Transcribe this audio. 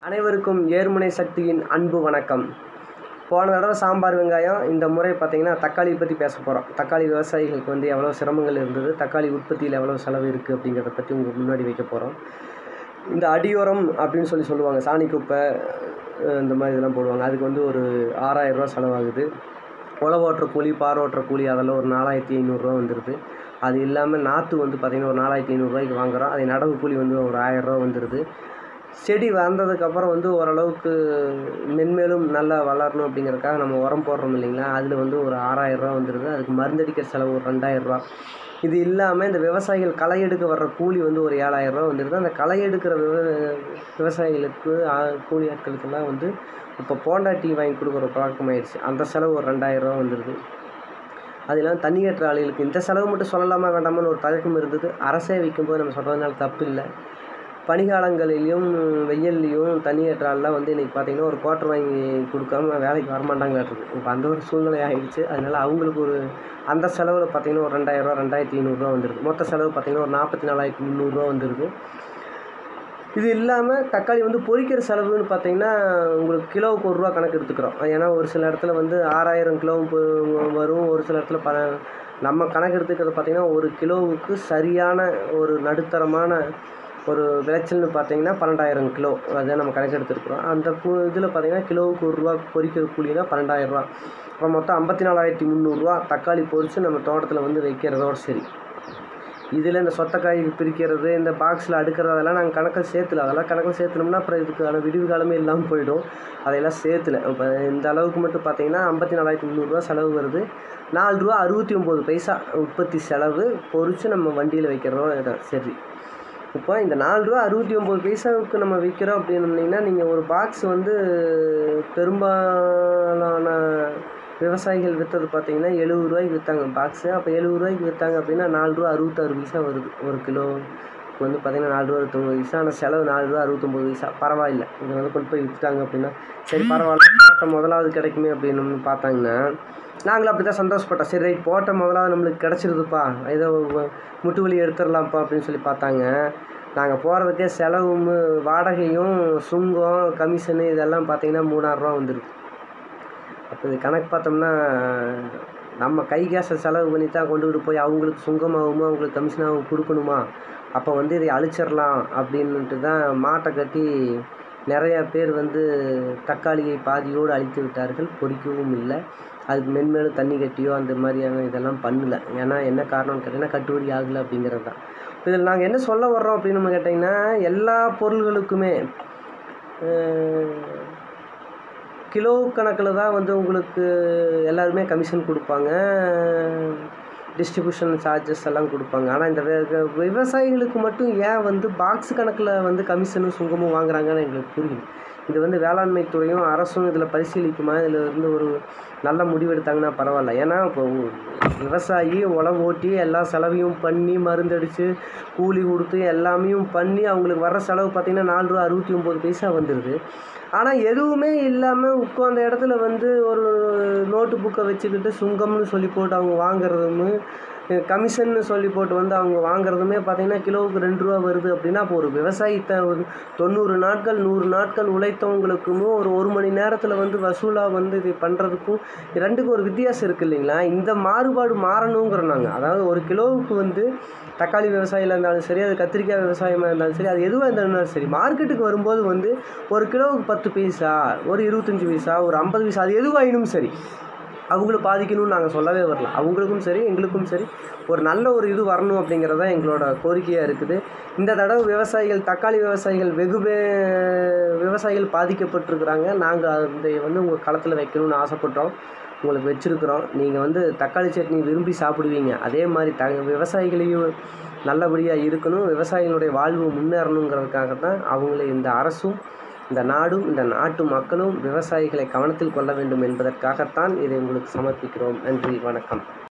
அனைவருக்கும் ஏர்முனை சக்தியின் அன்பு வணக்கம் போன தடவை சாம்பார் வெங்காயம் இந்த முறை பார்த்திங்கன்னா தக்காளி பற்றி பேச போகிறோம் தக்காளி விவசாயிகளுக்கு வந்து எவ்வளோ சிரமங்கள் இருந்தது தக்காளி உற்பத்தியில் எவ்வளோ செலவு இருக்குது அப்படிங்கிறத பற்றி உங்களுக்கு முன்னாடி வைக்க போகிறோம் இந்த அடியோரம் அப்படின்னு சொல்லி சொல்லுவாங்க சாணி குப்பை அஹ் இந்த மாதிரி இதெல்லாம் போடுவாங்க அதுக்கு வந்து ஒரு ஆறாயிரரூவா செலவாகுது உழவு ஓட்டுற கூலி பார் ஓட்டுற கூலி அதெல்லாம் ஒரு நாலாயிரத்தி ஐநூறுரூவா வந்துடுது அது இல்லாமல் நாற்று வந்து பார்த்திங்கன்னா ஒரு நாலாயிரத்தி ஐநூறுரூவாய்க்கு வாங்குறோம் அது நடவு கூலி வந்து ஒரு ஆயிரரூவா வந்துடுது செடி வந்ததுக்கப்புறம் வந்து ஓரளவுக்கு மென்மேலும் நல்லா வளரணும் அப்படிங்கிறதுக்காக நம்ம உரம் போடுறோம் இல்லைங்களா அதில் வந்து ஒரு ஆறாயிரரூவா வந்துடுது அதுக்கு மருந்தடிக்கிற செலவு ஒரு ரெண்டாயிரரூவா இது இல்லாமல் இந்த விவசாயிகள் களை எடுக்க வர்ற கூலி வந்து ஒரு ஏழாயிரரூவா வந்துடுது அந்த களை எடுக்கிற விவ விவசாயிகளுக்கு ஆ- கூலி ஆட்களுக்கெல்லாம் வந்து இப்போ போண்டா டீ வாங்கி கொடுக்குற பழக்கம் ஆயிடுச்சு அந்த செலவு ஒரு ரெண்டாயிரரூவா வந்துடுது அது இல்லாமல் தண்ணி கட்டுற ஆளுகளுக்கு இந்த செலவு மட்டும் சொல்லலாமா வேண்டாமான்னு ஒரு தயக்கம் இருந்தது அரசே வைக்கும்போது நம்ம சொல்கிறதுனால தப்பு இல்லை பனிகாலங்களிலையும் வெயில்லையும் தண்ணி கட்டுற ஆள்லாம் வந்து இன்றைக்கி பார்த்தீங்கன்னா ஒரு குவார்ட்டர் வாங்கி கொடுக்காம வேலைக்கு வரமாட்டாங்களாட்டுருக்கு இப்போ அந்த ஒரு சூழ்நிலை ஆகிடுச்சு அதனால் அவங்களுக்கு ஒரு அந்த செலவில் பார்த்தீங்கன்னா ஒரு ரெண்டாயிரரூவா ரெண்டாயிரத்தி ஐநூறுரூவா வந்துடுது மொத்த செலவு பார்த்தீங்கன்னா ஒரு நாற்பத்தி நாலாயிரத்தி முந்நூறுரூவா வந்துடுது இது இல்லாமல் தக்காளி வந்து பொரிக்கிற செலவுன்னு பார்த்தீங்கன்னா உங்களுக்கு கிலோவுக்கு ஒரு ரூபா கணக்கு எடுத்துக்கிறோம் ஏன்னா ஒரு சில இடத்துல வந்து ஆறாயிரம் கிலோ வரும் ஒரு சில இடத்துல ப நம்ம கணக்கு எடுத்துக்கிறது பார்த்தீங்கன்னா ஒரு கிலோவுக்கு சரியான ஒரு நடுத்தரமான ஒரு விளைச்சல்னு பார்த்தீங்கன்னா பன்னெண்டாயிரம் கிலோ அதை நம்ம கணக்கு எடுத்துருக்குறோம் அந்த இதில் பார்த்தீங்கன்னா கிலோவுக்கு ஒரு ரூபா பொரிக்கிற கூலினா பன்னெண்டாயிரம் ரூபா அப்போ மொத்தம் ஐம்பத்தி நாலாயிரத்தி முந்நூறுரூவா தக்காளி பொரித்து நம்ம தோட்டத்தில் வந்து வைக்கிறதோட சரி இதில் இந்த சொத்தக்காய் பிரிக்கிறது இந்த பாக்ஸில் அடுக்கிறது அதெல்லாம் நாங்கள் கணக்கில் சேர்த்துல அதெல்லாம் கணக்கில் சேர்த்துனோம்னா அப்புறம் இதுக்கான விடிவு காலமே இல்லாமல் போயிடும் அதையெல்லாம் சேர்த்துல இப்போ இந்த அளவுக்கு மட்டும் பார்த்தீங்கன்னா ஐம்பத்தி நாலாயிரத்தி முந்நூறுரூவா செலவு வருது நாலு ரூபா அறுபத்தி ஒம்பது பைசா உற்பத்தி செலவு பொறிச்சு நம்ம வண்டியில் வைக்கிறதோட சரி இப்போ இந்த நாலு ரூபா அறுபத்தி ஒம்பது பைசாவுக்கு நம்ம விற்கிறோம் அப்படின்னீங்கன்னா நீங்கள் ஒரு பாக்ஸ் வந்து பெரும்பாலான விவசாயிகள் விற்றது பார்த்தீங்கன்னா எழுபது ரூபாய்க்கு விற்றாங்க பாக்ஸு அப்போ எழுபது ரூபாய்க்கு விற்றாங்க அப்படின்னா நாலு ரூபா அறுபத்தாறு பைசா வருது ஒரு கிலோ வந்து பார்த்தீங்கன்னா நாலு ரூபா அறுபத்தொம்பது பைசா ஆனால் செலவு நாலு ரூபா அறுபத்தொம்பது பைசா பரவாயில்ல இதை வந்து கொண்டு போய் விற்றுட்டாங்க அப்படின்னா சரி பரவாயில்ல போட்ட முதலாவது கிடைக்குமே அப்படின்னு பார்த்தாங்கன்னா நாங்களும் அப்படி தான் சந்தோஷப்பட்டோம் சரி ரைட் போட்ட முதலாவது நம்மளுக்கு கிடச்சிருதுப்பா ஏதோ வ- முட்டு வலி எடுத்துடலாம்ப்பா அப்படின்னு சொல்லி பார்த்தாங்க நாங்கள் போகிறதுக்கே செலவும் வாடகையும் சுங்கம் கமிஷனு இதெல்லாம் பார்த்தீங்கன்னா மூணாயிரரூவா வந்துருக்கு அப்போ இது கணக்கு பார்த்தோம்னா நம்ம கை காசை செலவு பண்ணி தான் கொண்டுக்கிட்டு போய் அவங்களுக்கு சுங்கமாகுமா அவங்களுக்கு கமிஷனாகவும் கொடுக்கணுமா அப்போ வந்து இதை அழிச்சிடலாம் அப்படின்னுட்டு தான் மாட்டை கட்டி நிறையா பேர் வந்து தக்காளியை பாதியோடு அழித்து விட்டார்கள் பொறிக்கவும் இல்லை அதுக்கு மென்மேலும் தண்ணி கட்டியோ அந்த மாதிரியான இதெல்லாம் பண்ணல ஏன்னா என்ன காரணம்னு கேட்டிங்கன்னா கட்டுப்படி ஆகலை அப்படிங்கிறது தான் இதில் நாங்கள் என்ன சொல்ல வர்றோம் அப்படின்னு நம்ம கேட்டிங்கன்னா எல்லா பொருள்களுக்குமே அஹ், கிலோ கணக்கில் தான் வந்து உங்களுக்கு எல்லாருமே கமிஷன் கொடுப்பாங்க டிஸ்ட்ரிபியூஷன் சார்ஜஸ் எல்லாம் கொடுப்பாங்க ஆனால் இந்த வி- வி- விவசாயிகளுக்கு மட்டும் ஏன் வந்து பாக்ஸ் கணக்கில் வந்து கமிஷனும் சுங்கமும் வாங்குறாங்கன்னு எங்களுக்கு புரியல இது வந்து வேளாண்மை துறையும் அரசும் இதில் பரிசீலிக்குமா இதில் இருந்து ஒரு நல்ல முடிவு எடுத்தாங்கன்னா பரவாயில்ல ஏன்னா இப்போ விவசாயி உழவு ஓட்டி எல்லா செலவையும் பண்ணி மருந்தடித்து கூலி கொடுத்து எல்லாமையும் பண்ணி அவங்களுக்கு வர்ற செலவு பார்த்திங்கன்னா நாலு ரூபா அறுபத்தி ஒம்பது பைசா வந்துடுது ஆனால் எதுவுமே இல்லாமல் உட்காந்த இடத்துல வந்து ஒரு நோட்டு புக்கை வச்சுக்கிட்டு சுங்கம்னு சொல்லி போட்டு அவங்க வாங்குறதும் கமிஷன்னு சொல்லி போட்டு வந்து அவங்க வாங்குறதுமே பார்த்தீங்கன்னா கிலோவுக்கு ரெண்டு ரூபா வருது அப்படின்னா அப்போ ஒரு விவசாயத்தை ஒரு தொண்ணூறு நாட்கள் நூறு நாட்கள் உழைத்தவங்களுக்கும் ஒரு ஒரு மணி நேரத்தில் வந்து வசூலாக வந்து இது பண்ணுறதுக்கும் ரெண்டுக்கும் ஒரு வித்தியாசம் இருக்குது இல்லைங்களா இந்த மாறுபாடு மாறணுங்கிறோம் நாங்கள் அதாவது ஒரு கிலோவுக்கு வந்து தக்காளி விவசாயியில் இருந்தாலும் சரி அது கத்திரிக்காய் விவசாயமாக இருந்தாலும் சரி அது எதுவாக இருந்தாலும் சரி மார்க்கெட்டுக்கு வரும்போது வந்து ஒரு கிலோவுக்கு பத்து பைசா ஒரு இருபத்தஞ்சி பைசா ஒரு ஐம்பது பைசா அது எதுவாயினும் சரி அவங்கள பாதிக்கணும்னு நாங்கள் சொல்லவே வரல அவங்களுக்கும் சரி எங்களுக்கும் சரி ஒரு நல்ல ஒரு இது வரணும் அப்படிங்கிறது தான் எங்களோட கோரிக்கையாக இருக்குது இந்த தடவை விவசாயிகள் தக்காளி விவசாயிகள் வெகு வே- விவசாயிகள் பாதிக்கப்பட்டிருக்கிறாங்க நாங்கள் அதை வந்து உங்கள் களத்தில் வைக்கணும்னு ஆசைப்பட்டோம் உங்களுக்கு வச்சுருக்குறோம் நீங்கள் வந்து தக்காளி சட்னி விரும்பி சாப்பிடுவீங்க அதே மாதிரி த விவசாயிகளையும் நல்லபடியாக இருக்கணும் விவசாயிகளுடைய வாழ்வு முன்னேறணுங்கிறதுக்காக தான் அவங்களை இந்த அரசும் இந்த நாடும் இந்த நாட்டு மக்களும் விவசாயிகளை கவனத்தில் கொள்ள வேண்டும் என்பதற்காகத்தான் இதை உங்களுக்கு சமர்ப்பிக்கிறோம் நன்றி வணக்கம்